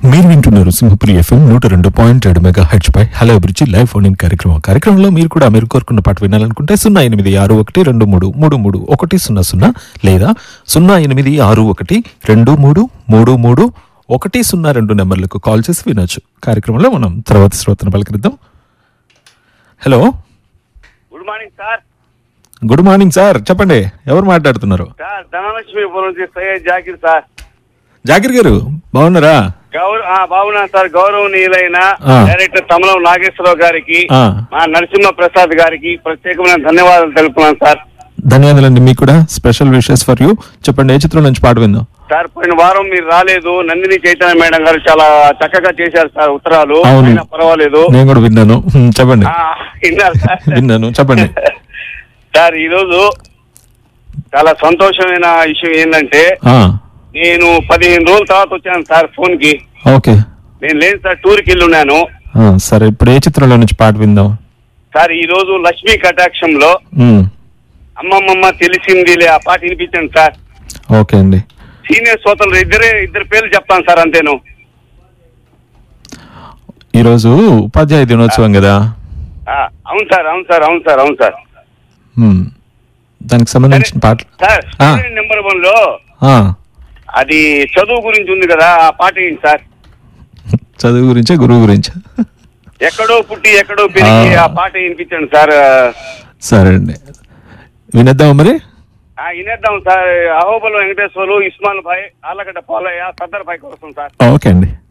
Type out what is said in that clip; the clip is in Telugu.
మీరు వింటున్నారు సింహపురి ఎఫ్ఎం నూట రెండు పాయింట్ ఏడు మెగా హెచ్ పై హలో అభిరుచి లైవ్ ఫోన్ ఇన్ కార్యక్రమం కార్యక్రమంలో మీరు కూడా మీరు కోరుకున్న పాట వినాలనుకుంటే సున్నా ఎనిమిది ఆరు ఒకటి రెండు మూడు మూడు మూడు ఒకటి సున్నా సున్నా లేదా సున్నా ఎనిమిది ఆరు ఒకటి రెండు మూడు మూడు మూడు ఒకటి సున్నా రెండు నెంబర్లకు కాల్ చేసి వినొచ్చు కార్యక్రమంలో మనం తర్వాత శ్రోతను పలకరిద్దాం hello good morning sir good morning sir చెప్పండి ఎవరు మాట్లాడుతున్నారు సార్ ధనలక్ష్మీపురం నుంచి సయ్యద్ జాకిర్ సార్ జాకిర్ గారు బాగున్నారా గౌరవ ఆ, బాగున్నాను సార్ గౌరవనీయులైన ఆ. డైరెక్టర్ తమలం నాగేశ్వరరావు గారికి ఆ. మా నరసింహ ప్రసాద్ గారికి ప్రత్యేకమైన ధన్యవాదాలు తెలుపుతున్నాను సార్ ధన్యవాదాలండి మీకు కూడా స్పెషల్ విషెస్ ఫర్ యూ చెప్పండి ఏ చిత్రం నుంచి పాట విందాం సార్ పోయిన వారం మీరు రాలేదు నందిని చైతన్య మేడం గారు చాలా చక్కగా చేశారు సార్ ఉత్తరాలు అవును. అయినా పర్వాలేదు నేను కూడా విన్నాను హ్మ్, చెప్పండి ఆ, విన్నారు సార్ విన్నాను చెప్పండి సార్ ఈరోజు చాలా సంతోషమైన విషయం ఏంటంటే ఆ, నేను పదిహేను రోజుల తర్వాత వచ్చాను సార్ ఫోన్ కి ఓకే నేను లేని సార్ టూర్కి వెళ్ళి ఉన్నాను ఆ, సరే ఇప్పుడు ఏ చిత్రంలో నుంచి పాట విందాం సార్ ఈ రోజు లక్ష్మీ కటాక్షంలో హ్మ్, అమ్మమ్మమ్మ తెలిసిందిలే ఆ పాట వినిపించండి సార్ ఓకే అండి సీనియర్ శ్రోతలు ఇద్దరే ఇద్దరు పేర్లు చెప్తాను సార్ అంతేను ఈరోజు ఉపాధ్యాయ దినోత్సవం కదా ఆ, అవును సార్ అవును సార్ అవును సార్ అవును సార్ హ్మ్, దానికి సంబంధించిన పాట సార్ ఆ. స్టూడెంట్ నెంబర్ వన్ లో ఆ, అది చదువు గురించి ఉంది కదా ఆ పాట ఏంటి సార్ చదువు గురించా గురువు గురించా ఎక్కడో పుట్టి ఎక్కడో పెరిగి ఆ. ఆ పాట వినిపించండి సార్ సరే అండి వినేద్దామా మరి ఆ, వినేద్దాం సార్ అహోబల్ వెంకటేశ్వరు ఇస్మాన్ భాయ్ ఆలగడ్డ పోలయ్య సర్దార్ భాయ్ కోసం సార్ ఓకే అండి